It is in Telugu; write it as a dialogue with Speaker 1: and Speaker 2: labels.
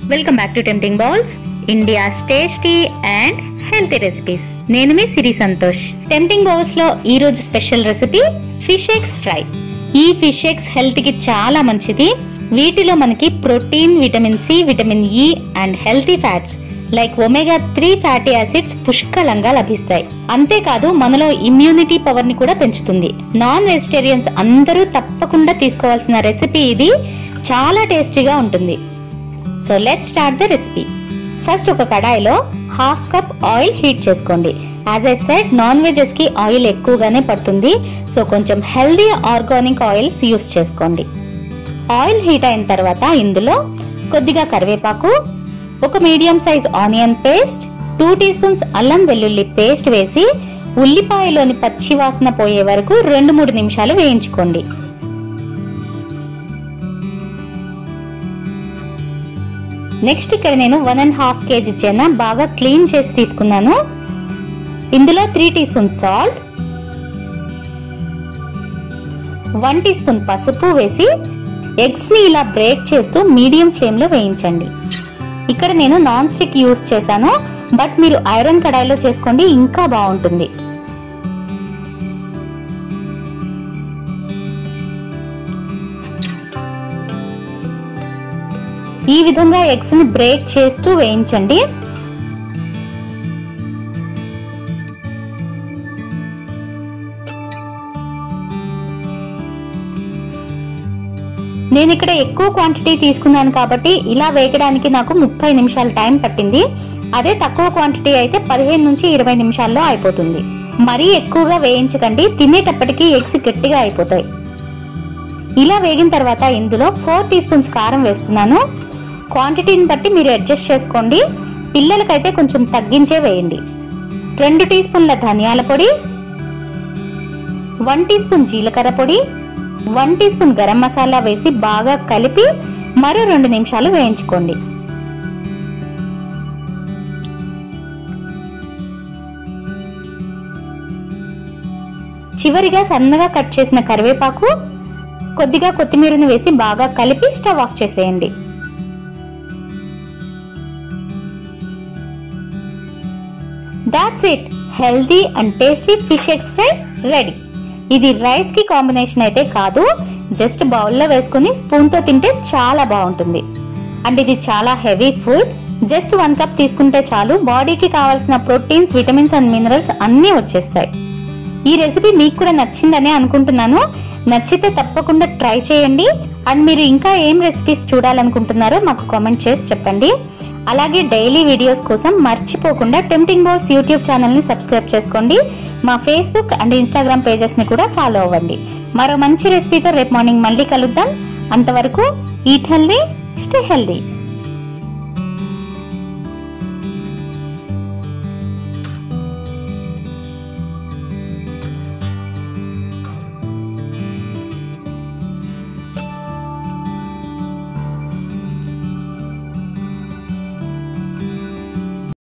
Speaker 1: welcome back to tempting bowls India's tasty and healthy recipes నేను మీ సిరి సంతోష్ టెంప్టింగ్ బౌల్స్ లో ఈ రోజు special recipe fish eggs fry ఈ ఫిష్ ఎగ్స్ హెల్త్ కి చాలా మంచిది వీటిలో మనకి protein vitamin C vitamin E and healthy fats like omega three fatty acids పుష్కలంగా లభిస్తాయి అంతేకాదు మనలో ఇమ్యూనిటీ పవర్ ని కూడా పెంచుతుంది నాన్ వెజిటేరియన్స్ అందరూ తప్పకుండా తీసుకోవాల్సిన రెసిపీ ఇది చాలా టేస్టీగా ఉంటుంది so let start the recipe first ఒక కడాయిలో హాఫ్ కప్ ఆయిల్ హీట్ చేసుకోండి as I said non vegs కి ఆయిల్ ఎక్కువగానే పడుతుంది సో కొంచెం హెల్దీ ఆర్గానిక్ ఆయిల్స్ యూస్ చేసుకోండి ఆయిల్ హీట్ అయిన తర్వాత ఇందులో కొద్దిగా కరివేపాకు ఒక medium size onion paste two teaspoons అల్లం వెల్లుల్లి పేస్ట్ వేసి ఉల్లిపాయలోని పచ్చి వాసన పోయే వరకు రెండు మూడు నిమిషాలు వేయించుకోండి నెక్స్ట్ ఇక్కడ నేను వన్ అండ్ హాఫ్ కేజీ చెన్న బాగా క్లీన్ చేసి తీసుకున్నాను ఇందులో three teaspoon salt one teaspoon పసుపు వేసి ఎగ్స్ ని ఇలా బ్రేక్ చేస్తూ మీడియం ఫ్లేమ్ లో వేయించండి ఇక్కడ నేను నాన్ స్టిక్ యూస్ చేశాను బట్ మీరు ఐరన్ కడాయిలో చేసుకోండి ఇంకా బాగుంటుంది ఈ విధంగా ఎగ్స్ ని బ్రేక్ చేస్తూ వేయించండి నేను ఇక్కడ ఎక్కువ క్వాంటిటీ తీసుకున్నాను కాబట్టి ఇలా వేగడానికి నాకు ముప్పై నిమిషాల టైం పట్టింది అదే తక్కువ క్వాంటిటీ అయితే పదిహేను నుంచి ఇరవై నిమిషాల్లో అయిపోతుంది మరీ ఎక్కువగా వేయించకండి తినేటప్పటికి ఎగ్స్ గట్టిగా అయిపోతాయి ఇలా వేగిన తర్వాత ఇందులో ఫోర్ టీ స్పూన్స్ కారం వేస్తున్నాను క్వాంటిటీని బట్టి మీరు అడ్జస్ట్ చేసుకోండి పిల్లలకైతే కొంచెం తగ్గించే వేయండి రెండు టీ స్పూన్ల ధనియాల పొడి వన్ టీ స్పూన్ జీలకర్ర పొడి one teaspoon garam masala వేసి బాగా కలిపి మరో రెండు నిమిషాలు వేయించుకోండి చివరిగా సన్నగా కట్ చేసిన కరివేపాకు కొద్దిగా కొత్తిమీరని వేసి బాగా కలిపి స్టవ్ ఆఫ్ చేసేయండి that's it healthy and tasty fish eggs fry ready ఇది రైస్ కి కాంబినేషన్ అయితే కాదు జస్ట్ బౌల్లో వేసుకుని స్పూన్ తో తింటే చాలా బాగుంటుంది అండ్ ఇది చాలా heavy food just one cup తీసుకుంటే చాలు బాడీకి కావాల్సిన ప్రోటీన్స్ విటమిన్స్ అండ్ మినరల్స్ అన్నీ వచ్చేస్తాయి ఈ రెసిపీ మీకు కూడా నచ్చిందనే అనుకుంటున్నాను నచ్చితే తప్పకుండా ట్రై చేయండి అండ్ మీరు ఇంకా ఏం రెసిపీస్ చూడాలనుకుంటున్నారో మాకు కామెంట్ చేసి చెప్పండి అలాగే డైలీ వీడియోస్ కోసం మర్చిపోకుండా టెంప్టింగ్ బౌల్స్ యూట్యూబ్ ఛానల్ని సబ్స్క్రైబ్ చేసుకోండి మా ఫేస్బుక్ అండ్ ఇన్స్టాగ్రామ్ పేజెస్ని కూడా ఫాలో అవ్వండి మరో మంచి రెసిపీతో రేపు మార్నింగ్ మళ్ళీ కలుద్దాం అంతవరకు ఈట్ హెల్దీ స్టే హెల్దీ